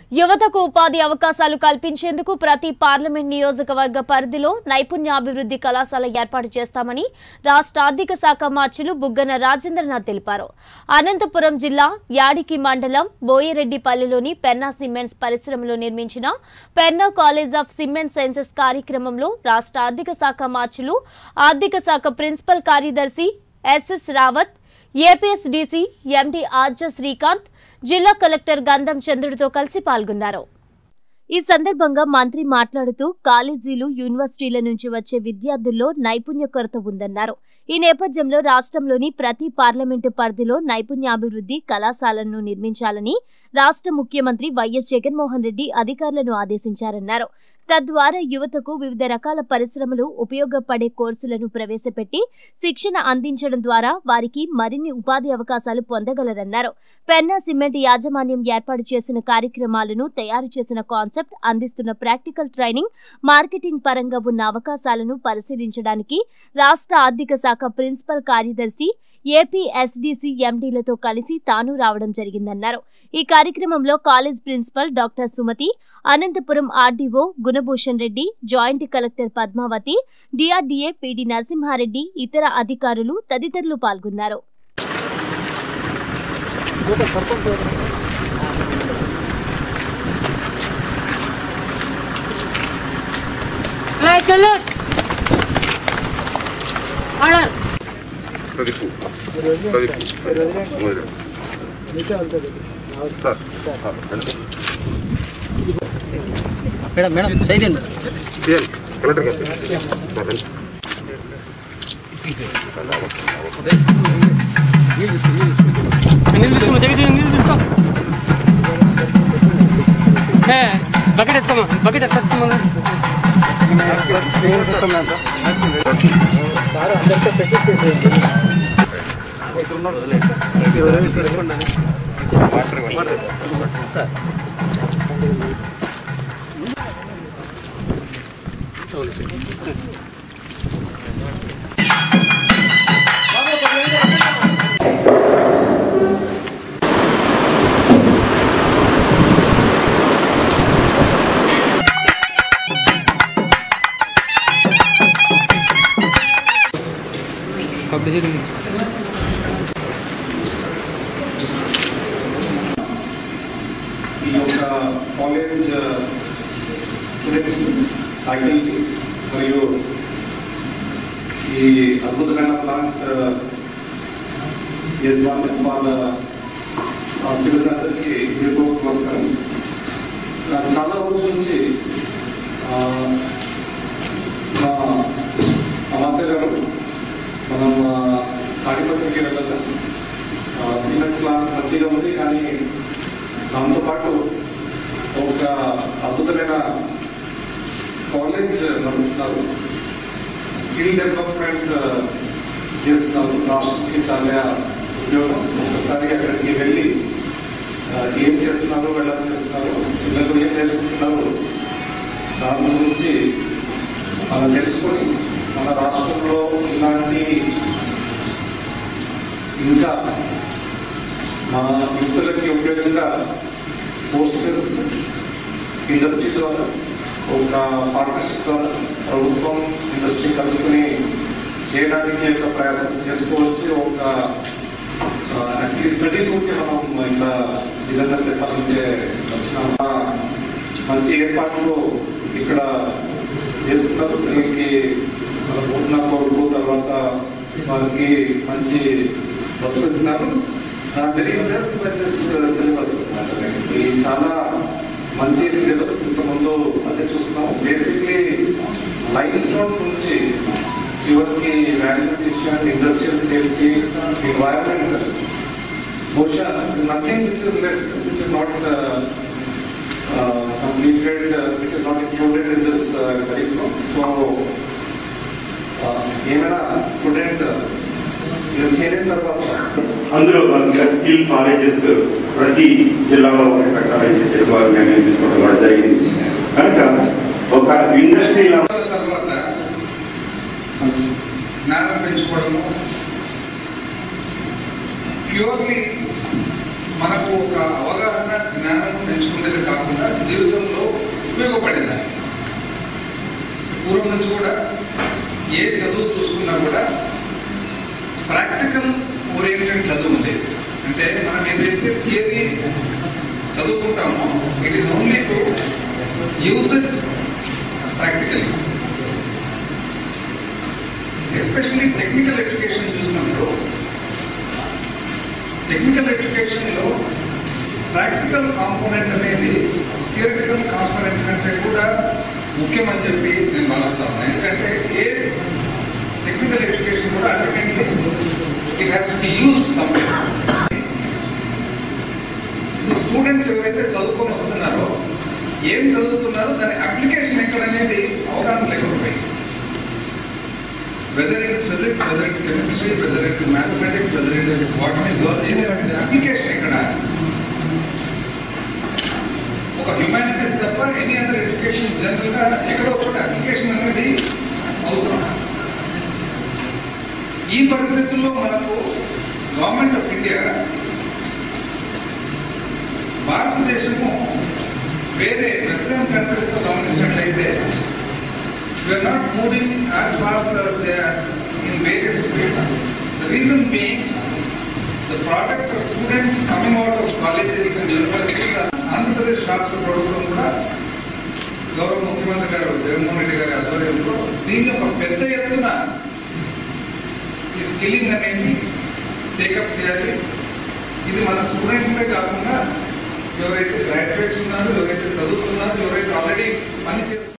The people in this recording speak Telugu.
యువతకు ఉపాధి అవకాశాలు కల్పించేందుకు ప్రతి పార్లమెంట్ నియోజకవర్గ పరిధిలో నైపుణ్యాభివృద్ధి కళాశాల ఏర్పాటు చేస్తామని రాష్ట్ర ఆర్థిక శాఖ మార్చులు బుగ్గన రాజేంద్రనాథ్ తెలిపారు అనంతపురం జిల్లా యాడికి మండలం బోయిరెడ్డిపల్లిలోని పెన్నా సిమెంట్స్ పరిశ్రమలో నిర్మించిన Penna college of cement sciences కార్యక్రమంలో రాష్ట్ర ఆర్థిక శాఖ మార్చులు ఆర్థిక శాఖ ప్రిన్సిపల్ కార్యదర్శి S S Rawat APSDC MD Arja Srikanth జిల్లా కలెక్టర్ గంధం చంద్రుడితో కలిసి పాల్గొన్నారు ఈ సందర్భంగా మంత్రి మాట్లాడుతూ కాలేజీలు యూనివర్సిటీల నుంచి వచ్చే విద్యార్థుల్లో నైపుణ్య కొరత ఉందన్నారు ఈ నేపథ్యంలో రాష్ట్రంలోని ప్రతి పార్లమెంటు పరిధిలో నైపుణ్యాభివృద్ధి కళాశాలను నిర్మించాలని రాష్ట్ర ముఖ్యమంత్రి వైఎస్ జగన్మోహన్ రెడ్డి అధికారులను ఆదేశించారన్నారు తద్వారా యువతకు వివిధ రకాల పరిశ్రమలు ఉపయోగపడే కోర్సులను ప్రవేశపెట్టి శిక్షణ అందించడం ద్వారా వారికి మరిన్ని ఉపాధి అవకాశాలు పొందగలరన్నారు పెన్నా సిమెంట్ యాజమాన్యం ఏర్పాటు చేసిన కార్యక్రమాలను తయారు చేసిన కాన్సెప్ట్ అందిస్తున్న ప్రాక్టికల్ ట్రైనింగ్ మార్కెటింగ్ పరంగా ఉన్న అవకాశాలను పరిశీలించడానికి రాష్ట్ర ఆర్థిక శాఖ ప్రిన్సిపల్ కార్యదర్శి ఏపీ ఎస్డీసీ ఎండీలతో కలిసి తాను రావడం జరిగిందన్నారు ఈ కార్యక్రమంలో college principal doctor Sumathi Anantapuram RDO Gunabhushan Reddy joint collector Padmavathi DRDA PD Narasimha Reddy ఇతర అధికారులు తదితరులు పాల్గొన్నారు Hey, चलो ऑर्डर ప్రదీప్ ప్రదీప్ మొదలు సార్ సార్ అంటే మేడం మేడం సైడ్ అండి చేయండి కలెక్టర్ గారు సార్ రండి. నీళ్ళు తీసుకోమా జగదీ నీళ్ళు తీసుకో ఏ బకెట్ ఎత్తుకోమా బకెట్ ఎత్త ఎత్తుకోమా పబ్లిసిటీ ఈ యొక్క కాలేజ్ స్టూడెంట్స్ ఫ్యాకల్టీ మరియు ఈ అద్భుతమైన ప్లాంట్ యజమాని వాళ్ళ సిబ్బందికి మీకు నమస్కారం నాకు చాలా రోజుల నుంచి ఆ, మా అమాత్య గారు మనం తాడిపత్రికి వెళ్ళాలి సిమెంట్ ప్లాంట్ మంచిగా ఉంది కానీ దాంతో పాటు ఒక అద్భుతమైన కాలేజ్ నడుపుతున్నారు స్కిల్ డెవలప్మెంట్ చేస్తున్నారు రాష్ట్రానికి చాలా ఉపయోగం ఒకసారి అక్కడికి వెళ్ళి ఆ, ఏం చేస్తున్నారు ఎలా చేస్తున్నారు పిల్లలు ఏం నేర్చుకుంటున్నారు దాని గురించి మనం తెలుసుకొని మన రాష్ట్రంలో ఇలాంటి ఇంకా మన యువతులకి ఉపయోగంగా కోర్సెస్ ఇండస్ట్రీ ద్వారా ఒక పార్ట్నర్షిప్ ద్వారా ప్రభుత్వం ఇండస్ట్రీ కలుసుకుని చేయడానికి ఒక ప్రయాసం చేసుకోవచ్చు ఒక అట్లీస్ట్ స్టడీ గురించి మనం ఇలా నిజంగా చెప్పాలంటే వచ్చిన ఆ, మంచి ఏర్పాట్లు ఇక్కడ చేస్తున్నారు దీనికి మన పూర్ణ కొడుకు తర్వాత వారికి మంచి బస్సు పెడుతున్నారు వెరీ బెస్ట్ సిలబస్ ఇది చాలా మంచి సిలబస్ ఇంతకుముందు అదే చూస్తున్నాం బేసిక్లీ లైఫ్ స్టోన్ నుంచి చివరికి వాల్యుయేషన్ ఇండస్ట్రియల్ సేఫ్టీ ఎన్వైరన్మెంట్ బహుశా nothing which is let which is not completed, uh, which is not included in this uh, curriculum. So, uh, ఏమైనా స్టూడెంట్ ఇది చేరిన తర్వాత అందులో భాగంగా స్కిల్ కాలేజెస్ ప్రతి జిల్లాలో ఒకటి పెట్టాలని చెప్పేసి వారు నిర్ణయం తీసుకోవడం కూడా జరిగింది కనుక ఒక ఇండస్ట్రీలో తర్వాత జ్ఞానం పెంచుకోవడము ప్యూర్లీ మనకు ఒక అవగాహన జ్ఞానం పెంచుకునేది కాకుండా జీవితంలో ఉపయోగపడేదాన్ని పూర్వం నుంచి కూడా ఏ చదువు చూసుకున్నా కూడా ప్రాక్టికల్ ఓరియంటెడ్ చదువు ఉండేది అంటే మనం ఏదైతే థియరీ చదువుకుంటామో it is only to use it practically especially technical education చూసినప్పుడు టెక్నికల్ ఎడ్యుకేషన్లో ప్రాక్టికల్ కాంపోనెంట్ అనేది థియరిటికల్ కాంపోనెంట్ కంటే కూడా ముఖ్యమని చెప్పి నేను భావిస్తాను ఎందుకంటే ఏ టెక్నికల్ ఎడ్యుకేషన్ కూడా ultimately it has to be used somewhere so students ఎవరైతే చదువుకొని వస్తున్నారో ఏం చదువుతున్నారో దాని అప్లికేషన్ ఎక్కడ అనేది అవగాహన లేకపోయి whether it is physics, whether it is chemistry, whether it is mathematics, whether it is botany, zoology, application ఎక్కడ ఒక హ్యుమానిటీస్ తప్ప ఎనీ అదర్ ఎడ్యుకేషన్ జనరల్ గా ఎక్కడో చోట అప్లికేషన్ అనేది అవసరం ఈ పరిస్థితుల్లో మనకు గవర్నమెంట్ ఆఫ్ ఇండియా భారతదేశము వేరే వెస్టర్న్ కంట్రీస్ తో గమనించినట్లయితే we are not moving as fast as they are in various fields. The reason being, the product of students coming out of colleges and universities are Andhra Pradesh రాష్ట్ర ప్రభుత్వం కూడా గౌరవ ముఖ్యమంత్రి గారు జగన్మోహన్ రెడ్డి గారి ఆధ్వర్యంలో దీన్ని ఒక పెద్ద ఎత్తున ఈ స్కిల్లింగ్ అనేది టేకప్ చేయాలి ఇది మన స్టూడెంట్సే కాకుండా ఎవరైతే గ్రాడ్యుయేట్స్ ఉన్నారో ఎవరైతే చదువుతున్నారో ఎవరైతే ఆల్రెడీ పని చేస్తున్నారు